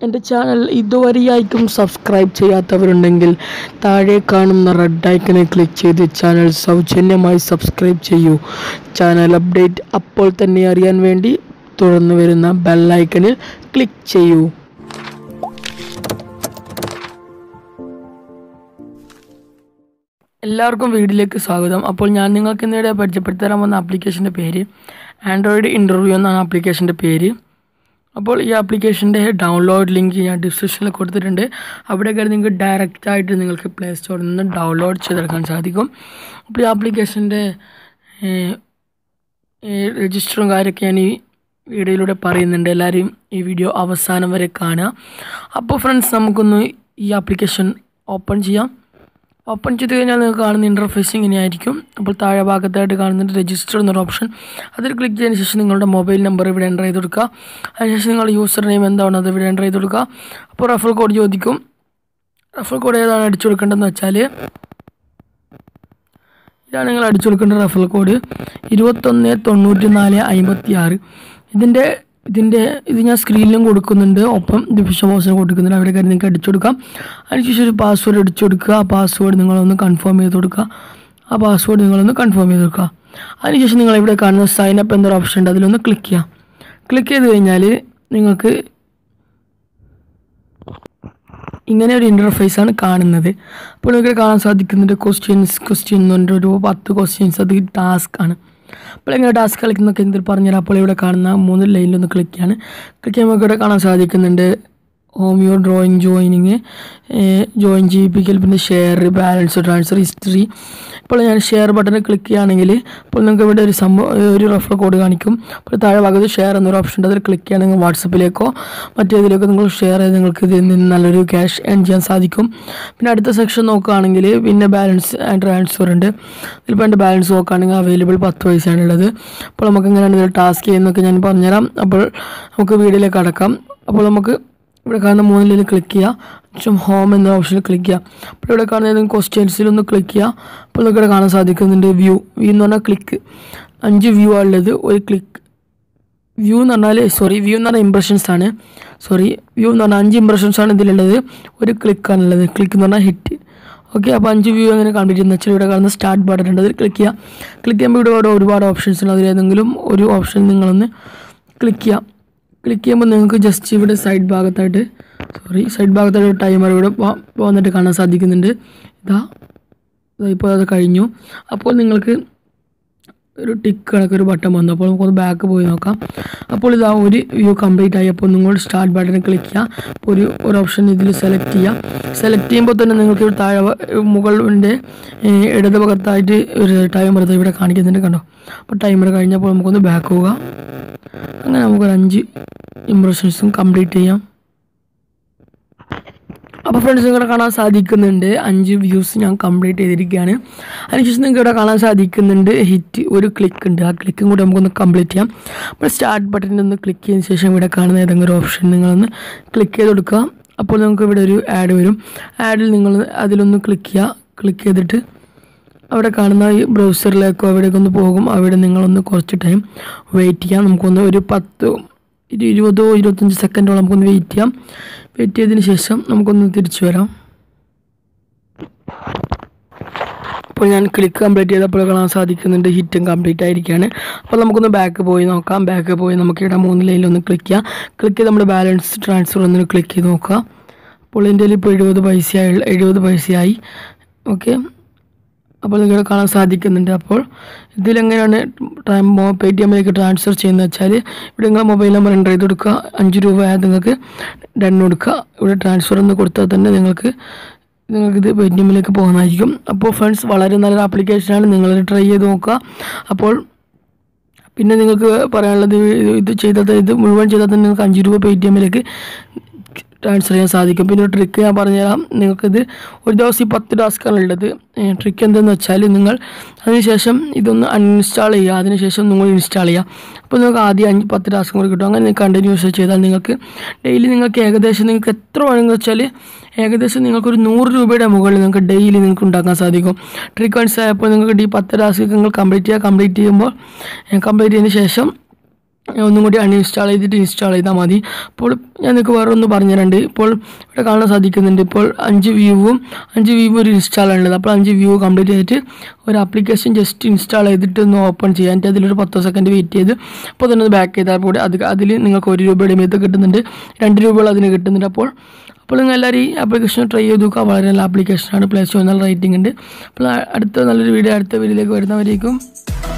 എൻ്റെ ചാനൽ ഇതുവരെയായിട്ടും സബ്സ്ക്രൈബ് ചെയ്യാത്തവരുണ്ടെങ്കിൽ താഴെ കാണുന്ന റെഡ് ഐക്കണിൽ ക്ലിക്ക് ചെയ്ത് ചാനൽ സൗജന്യമായി സബ്സ്ക്രൈബ് ചെയ്യൂ ചാനൽ അപ്ഡേറ്റ് അപ്പോൾ തന്നെ അറിയാൻ വേണ്ടി തുടർന്ന് വരുന്ന ബെല്ലൈക്കണിൽ ക്ലിക്ക് ചെയ്യൂ എല്ലാവർക്കും വീഡിയോയിലേക്ക് സ്വാഗതം അപ്പോൾ ഞാൻ നിങ്ങൾക്ക് ഇന്നിടെ പരിചയപ്പെടുത്തി തരാൻ വന്ന ആപ്ലിക്കേഷൻ്റെ പേര് ആൻഡ്രോയിഡ് ഇൻ്റർവ്യൂ എന്നാണ് ആപ്ലിക്കേഷൻ്റെ പേര് അപ്പോൾ ഈ ആപ്ലിക്കേഷൻ്റെ ഡൗൺലോഡ് ലിങ്ക് ഞാൻ ഡിസ്ക്രിപ്ഷനിൽ കൊടുത്തിട്ടുണ്ട് അവിടെ കയറി നിങ്ങൾക്ക് ഡയറക്റ്റ് ആയിട്ട് നിങ്ങൾക്ക് പ്ലേ സ്റ്റോറിൽ നിന്ന് ഡൗൺലോഡ് ചെയ്തെടുക്കാൻ സാധിക്കും അപ്പോൾ ഈ ആപ്ലിക്കേഷൻ്റെ രജിസ്റ്ററും കാര്യമൊക്കെ ഞാൻ ഈ വീഡിയോയിലൂടെ പറയുന്നുണ്ട് എല്ലാവരും ഈ വീഡിയോ അവസാനം വരെ കാണുക അപ്പോൾ ഫ്രണ്ട്സ് നമുക്കൊന്ന് ഈ ആപ്ലിക്കേഷൻ ഓപ്പൺ ചെയ്യാം ഓപ്പൺ ചെയ്ത് കഴിഞ്ഞാൽ നിങ്ങൾക്ക് കാണുന്ന ഇൻ്റർഫേസ് ഇങ്ങനെയായിരിക്കും അപ്പോൾ താഴെ ഭാഗത്തായിട്ട് കാണുന്നുണ്ട് രജിസ്റ്റർ എന്നൊരു ഓപ്ഷൻ അതിൽ ക്ലിക്ക് ചെയ്തതിന് ശേഷം നിങ്ങളുടെ മൊബൈൽ നമ്പർ ഇവിടെ എൻ്റർ ചെയ്ത് കൊടുക്കുക അതിനുശേഷം നിങ്ങളുടെ യൂസർ നെയിം എന്താണ് അത് ഇവിടെ എൻ്റർ ചെയ്ത് കൊടുക്കുക അപ്പോൾ റഫൽ കോഡ് ചോദിക്കും റഫൽ കോഡ് ഏതാണ് അടിച്ചു കൊടുക്കേണ്ടതെന്ന് വെച്ചാൽ ഇതാണ് നിങ്ങൾ അടിച്ചു കൊടുക്കേണ്ട റഫൽ കോഡ് ഇരുപത്തൊന്ന് തൊണ്ണൂറ്റി നാല് അമ്പത്തി ആറ് ഇതിൻ്റെ ഇതിൻ്റെ ഇത് ഞാൻ സ്ക്രീനിലും കൊടുക്കുന്നുണ്ട് ഒപ്പം ഡിവിഷൻ ബോക്സിനും കൊടുക്കുന്നുണ്ട് അവിടെ കാര്യം നിങ്ങൾക്ക് അടിച്ചു കൊടുക്കാം അതിനുശേഷം ഒരു പാസ്വേഡ് അടിച്ചു കൊടുക്കുക ആ പാസ്വേഡ് നിങ്ങളൊന്ന് കൺഫേം ചെയ്ത് കൊടുക്കുക ആ പാസ്വേഡ് നിങ്ങളൊന്ന് കൺഫേം ചെയ്ത് കൊടുക്കുക അതിനുശേഷം നിങ്ങൾ ഇവിടെ കാണുന്ന സൈൻ അപ്പ് എന്നൊരു ഓപ്ഷൻ ഉണ്ട് അതിലൊന്ന് ക്ലിക്ക് ചെയ്യാം ക്ലിക്ക് ചെയ്ത് കഴിഞ്ഞാൽ നിങ്ങൾക്ക് ഇങ്ങനെ ഒരു ഇൻ്റർഫേസ് ആണ് കാണുന്നത് അപ്പോൾ നിങ്ങൾക്ക് കാണാൻ സാധിക്കുന്നുണ്ട് ക്വസ്റ്റ്യൻസ് ക്വസ്റ്റ്യൻ എന്ന് പറഞ്ഞിട്ട് ഒരു പത്ത് ക്വസ്റ്റ്യൻസ് അത് ടാസ്ക് ആണ് അപ്പോൾ എങ്ങനെ ടാസ്ക് കളിക്കുന്നൊക്കെ എന്തിൽ പറഞ്ഞുതരാം അപ്പോൾ ഇവിടെ കാണുന്ന മൂന്ന് ലൈനിലൊന്ന് ക്ലിക്ക് ചെയ്യാണ് ക്ലിക്ക് ചെയ്യുമ്പോൾ ഇവിടെ കാണാൻ സാധിക്കുന്നുണ്ട് ഹോമിയോ ഡ്രോയിങ് ജോയിനിങ് ജോയിൻ ചെയ്യിപ്പിക്കൽ പിന്നെ ഷെയർ ബാലൻസ് ട്രാൻസ്ഫർ ഹിസ്റ്ററി ഇപ്പോൾ ഞാൻ ഷെയർ ബട്ടണിൽ ക്ലിക്ക് ചെയ്യുകയാണെങ്കിൽ ഇപ്പോൾ നിങ്ങൾക്ക് ഇവിടെ ഒരു സംഭവം ഒരു റെഫർ കോഡ് കാണിക്കും അപ്പോൾ താഴെ ഭാഗത്ത് ഷെയർ എന്നൊരു ഓപ്ഷൻ ഉണ്ട് അതിൽ ക്ലിക്ക് ചെയ്യുകയാണെങ്കിൽ വാട്സപ്പിലേക്കോ മറ്റേതിലേക്കോ നിങ്ങൾ ഷെയർ ചെയ്ത് നിങ്ങൾക്ക് ഇതിൽ നിന്ന് നല്ലൊരു ക്യാഷ് ഏൺ ചെയ്യാൻ സാധിക്കും പിന്നെ അടുത്ത സെക്ഷൻ നോക്കുകയാണെങ്കിൽ പിന്നെ ബാലൻസ് ആൻഡ് ട്രാൻസ്ഫർ ഉണ്ട് ഇതിലിപ്പോൾ എൻ്റെ ബാലൻസ് നോക്കുകയാണെങ്കിൽ അവൈലബിൾ പത്ത് പൈസയാണുള്ളത് അപ്പോൾ നമുക്ക് എങ്ങനെയാണ് ഇതിൽ ടാസ്ക് ചെയ്യുന്നതൊക്കെ ഞാൻ പറഞ്ഞുതരാം അപ്പോൾ നമുക്ക് വീഡിയോയിലേക്ക് അടക്കാം അപ്പോൾ നമുക്ക് ഇവിടെ കാണുന്ന മൂന്നിൽ ക്ലിക്ക് ചെയ്യുക ശേഷം ഹോം എന്ന ഓപ്ഷനിൽ ക്ലിക്ക് ചെയ്യുക അപ്പോൾ ഇവിടെ കാണുന്ന ഏതെങ്കിലും ക്വസ്റ്റ്യൻസിലൊന്ന് ക്ലിക്ക് ചെയ്യുക അപ്പോൾ നിങ്ങൾക്ക് ഇവിടെ കാണാൻ സാധിക്കുന്നുണ്ട് വ്യൂ വ്യൂ എന്ന് പറഞ്ഞാൽ ക്ലിക്ക് അഞ്ച് വ്യൂ ആണുള്ളത് ഒരു ക്ലിക്ക് വ്യൂ എന്ന് പറഞ്ഞാൽ സോറി വ്യൂ എന്ന് പറഞ്ഞാൽ ഇമ്പ്രഷൻസ് ആണ് സോറി വ്യൂ എന്ന് പറഞ്ഞാൽ അഞ്ച് ഇമ്പ്രഷൻസ് ആണ് ഇതിലുള്ളത് ഒരു ക്ലിക്കാണുള്ളത് ക്ലിക്ക് എന്ന് പറഞ്ഞാൽ ഹിറ്റ് ഓക്കെ അപ്പോൾ അഞ്ച് വ്യൂ എങ്ങനെ കംപ്ലീറ്റ് ചെയ്യുന്ന വെച്ചാൽ ഇവിടെ കാണുന്ന സ്റ്റാർട്ട് ബട്ടൺ ഉണ്ട് അതിൽ ക്ലിക്ക് ചെയ്യുക ക്ലിക്ക് ചെയ്യുമ്പോൾ ഇവിടെ ഒരുപാട് ഓപ്ഷൻസ് ഉണ്ട് അതിലേതെങ്കിലും ഒരു ഓപ്ഷൻ നിങ്ങളൊന്ന് ക്ലിക്ക് ചെയ്യാം ക്ലിക്ക് ചെയ്യുമ്പോൾ നിങ്ങൾക്ക് ജസ്റ്റ് ഇവിടെ സൈഡ് ഭാഗത്തായിട്ട് സോറി സൈഡ് ഭാഗത്തായിട്ട് ടൈമർ ഇവിടെ വന്നിട്ട് കാണാൻ സാധിക്കുന്നുണ്ട് ഇതാ ഇപ്പോൾ അത് കഴിഞ്ഞു അപ്പോൾ നിങ്ങൾക്ക് ഒരു ടിക്ക് കണക്ക് ഒരു ബട്ടൺ വന്നു അപ്പോൾ നമുക്കൊന്ന് ബാക്ക് പോയി നോക്കാം അപ്പോൾ ഇതാ ഒരു വ്യൂ കംപ്ലീറ്റ് ആയി അപ്പോൾ നിങ്ങൾ സ്റ്റാർട്ട് ബട്ടണിൽ ക്ലിക്ക് ചെയ്യുക അപ്പോൾ ഒരു ഒരു ഓപ്ഷൻ ഇതിൽ സെലക്ട് ചെയ്യുക സെലക്ട് ചെയ്യുമ്പോൾ തന്നെ നിങ്ങൾക്ക് ഇവിടെ താഴെ മുകളിൻ്റെ ഇടത് ഭാഗത്തായിട്ട് ഒരു ടൈമർ ഇവിടെ കാണിക്കുന്നുണ്ട് കണ്ടോ അപ്പോൾ ടൈമർ കഴിഞ്ഞപ്പോൾ നമുക്കൊന്ന് ബാക്ക് പോവുക അങ്ങനെ നമുക്കൊരു അഞ്ച് ഇമ്പ്രഷൻസും കംപ്ലീറ്റ് ചെയ്യാം അപ്പോൾ ഫ്രണ്ട്സ് നിങ്ങളെ കാണാൻ സാധിക്കുന്നുണ്ട് അഞ്ച് വ്യൂസ് ഞാൻ കംപ്ലീറ്റ് ചെയ്തിരിക്കുകയാണ് അതിനുശേഷം നിങ്ങൾക്ക് ഇവിടെ കാണാൻ സാധിക്കുന്നുണ്ട് ഹിറ്റ് ഒരു ക്ലിക്ക് ഉണ്ട് ആ ക്ലിക്കും കൂടി നമുക്കൊന്ന് കംപ്ലീറ്റ് ചെയ്യാം അപ്പോൾ സ്റ്റാർട്ട് ബട്ടണിൽ ഒന്ന് ക്ലിക്ക് ചെയ്തതിന് ശേഷം ഇവിടെ കാണുന്ന ഏതെങ്കിലും ഒരു ഓപ്ഷൻ നിങ്ങളൊന്ന് ക്ലിക്ക് ചെയ്ത് കൊടുക്കുക അപ്പോൾ നിങ്ങൾക്ക് ഇവിടെ ഒരു ആഡ് വരും ആഡിൽ നിങ്ങൾ അതിലൊന്ന് ക്ലിക്ക് ചെയ്യുക ക്ലിക്ക് ചെയ്തിട്ട് അവിടെ കാണുന്ന ഈ ബ്രൗസറിലേക്കോ അവിടേക്ക് ഒന്ന് പോകും അവിടെ നിങ്ങളൊന്ന് കുറച്ച് ടൈം വെയിറ്റ് ചെയ്യാം നമുക്കൊന്ന് ഒരു പത്ത് ഒരു ഇരുപതോ ഇരുപത്തഞ്ച് സെക്കൻഡോളം നമുക്കൊന്ന് വെയിറ്റ് ചെയ്യാം വെയിറ്റ് ചെയ്തതിന് ശേഷം നമുക്കൊന്ന് തിരിച്ചു വരാം അപ്പോൾ ഞാൻ ക്ലിക്ക് കംപ്ലീറ്റ് ചെയ്തപ്പോൾ കാണാൻ സാധിക്കുന്നുണ്ട് ഹിറ്റും കംപ്ലീറ്റ് ആയിരിക്കുകയാണ് അപ്പോൾ നമുക്കൊന്ന് ബാക്ക് പോയി നോക്കാം ബാക്ക് പോയി നമുക്ക് ഇവിടെ മൂന്ന് ലൈനിലൊന്ന് ക്ലിക്ക് ചെയ്യാം ക്ലിക്ക് ചെയ്ത് നമ്മുടെ ബാലൻസ് ട്രാൻസ്ഫർ ഒന്ന് ക്ലിക്ക് ചെയ്ത് നോക്കുക അപ്പോൾ എൻ്റെ ഇപ്പോൾ എഴുപത് പൈസയായി എഴുപത് പൈസയായി ഓക്കെ അപ്പോൾ നിങ്ങൾക്ക് കാണാൻ സാധിക്കുന്നുണ്ട് അപ്പോൾ ഇതിലെങ്ങനെയാണ് ടൈം പേ ടി എമ്മിലേക്ക് ട്രാൻസ്ഫർ ചെയ്യുന്നത് വെച്ചാൽ ഇവിടെ നിങ്ങൾ മൊബൈൽ നമ്പർ എൻ്റർ ചെയ്ത് കൊടുക്കുക അഞ്ച് രൂപ ആയത് നിങ്ങൾക്ക് ഡൺ കൊടുക്കുക ഇവിടെ ട്രാൻസ്ഫർ എന്ന് കൊടുത്താൽ തന്നെ നിങ്ങൾക്ക് നിങ്ങൾക്കിത് പേ ടി എമ്മിലേക്ക് പോകുന്നതായിരിക്കും അപ്പോൾ ഫ്രണ്ട്സ് വളരെ നല്ലൊരു ആപ്ലിക്കേഷനാണ് നിങ്ങൾ ട്രൈ ചെയ്ത് നോക്കുക അപ്പോൾ പിന്നെ നിങ്ങൾക്ക് പറയാനുള്ളത് ഇത് ചെയ്താൽ ഇത് മുഴുവൻ ചെയ്താൽ തന്നെ നിങ്ങൾക്ക് അഞ്ച് രൂപ പേ ടി എമ്മിലേക്ക് ട്രാൻസ്ഫർ ചെയ്യാൻ സാധിക്കും പിന്നെ ഒരു ട്രിക്ക് ഞാൻ പറഞ്ഞുതരാം നിങ്ങൾക്കിത് ഒരു ദിവസം ഈ പത്ത് ടാസ്ക്കാണ് ഉള്ളത് ട്രിക്ക് എന്തെന്ന് വെച്ചാൽ നിങ്ങൾ അതിനുശേഷം ഇതൊന്ന് അൺഇൻസ്റ്റാൾ ചെയ്യുക അതിനുശേഷം നിങ്ങൾ ഇൻസ്റ്റാൾ ചെയ്യുക അപ്പോൾ നിങ്ങൾക്ക് ആദ്യം അഞ്ച് പത്ത് ടാസ്ക് കൂടി കിട്ടും അങ്ങനെ കണ്ടിന്യൂസ് ചെയ്താൽ നിങ്ങൾക്ക് ഡെയിലി നിങ്ങൾക്ക് ഏകദേശം നിങ്ങൾക്ക് എത്ര വേണമെന്ന് വെച്ചാൽ ഏകദേശം നിങ്ങൾക്കൊരു നൂറ് രൂപയുടെ മുകളിൽ നിങ്ങൾക്ക് ഡെയിലി നിങ്ങൾക്ക് ഉണ്ടാക്കാൻ സാധിക്കും ട്രിക്ക് മനസ്സിലായപ്പോൾ നിങ്ങൾക്ക് ഈ പത്ത് ടാസ്ക് നിങ്ങൾ കംപ്ലീറ്റ് ചെയ്യുക കംപ്ലീറ്റ് ചെയ്യുമ്പോൾ കംപ്ലീറ്റ് ചെയ്തതിന് ശേഷം ഒന്നും കൂടി അൺഇൻസ്റ്റാൾ ചെയ്തിട്ട് ഇൻസ്റ്റാൾ ചെയ്താൽ മതി അപ്പോൾ ഞാൻ നിങ്ങൾക്ക് വേറെ ഒന്ന് പറഞ്ഞു തരുന്നുണ്ട് ഇപ്പോൾ ഇവിടെ കാണാൻ സാധിക്കുന്നുണ്ട് ഇപ്പോൾ അഞ്ച് വ്യൂവും അഞ്ച് വ്യൂവും ഒരു ഇൻസ്റ്റാൾ ഉള്ളത് അപ്പോൾ അഞ്ച് വ്യൂ കംപ്ലീറ്റ് ചെയ്തിട്ട് ഒരു ആപ്ലിക്കേഷൻ ജസ്റ്റ് ഇൻസ്റ്റാൾ ചെയ്തിട്ട് ഒന്ന് ഓപ്പൺ ചെയ്യാൻ എന്നിട്ട് അതിലൊരു പത്തോ സെക്കൻഡ് വെയിറ്റ് ചെയ്ത് അപ്പോൾ തന്നെ ഒന്ന് ബാക്ക് ചെയ്താൽ കൂടി അത് അതിൽ നിങ്ങൾക്ക് ഒരു രൂപയുടെ മീത് കിട്ടുന്നുണ്ട് രണ്ട് രൂപകൾ അതിന് കിട്ടുന്നുണ്ട് അപ്പോൾ അപ്പോൾ നിങ്ങൾ എല്ലാവരും ഈ ആപ്ലിക്കേഷൻ ട്രൈ ചെയ്ത് നോക്കുക വളരെ നല്ല ആപ്ലിക്കേഷനാണ് പ്ലേ സ്റ്റോർ നല്ല റേറ്റിംഗ് ഉണ്ട് അപ്പോൾ അടുത്ത നല്ലൊരു വീഡിയോ അടുത്ത വീഡിയോയിലേക്ക് വരുന്നവരേക്കും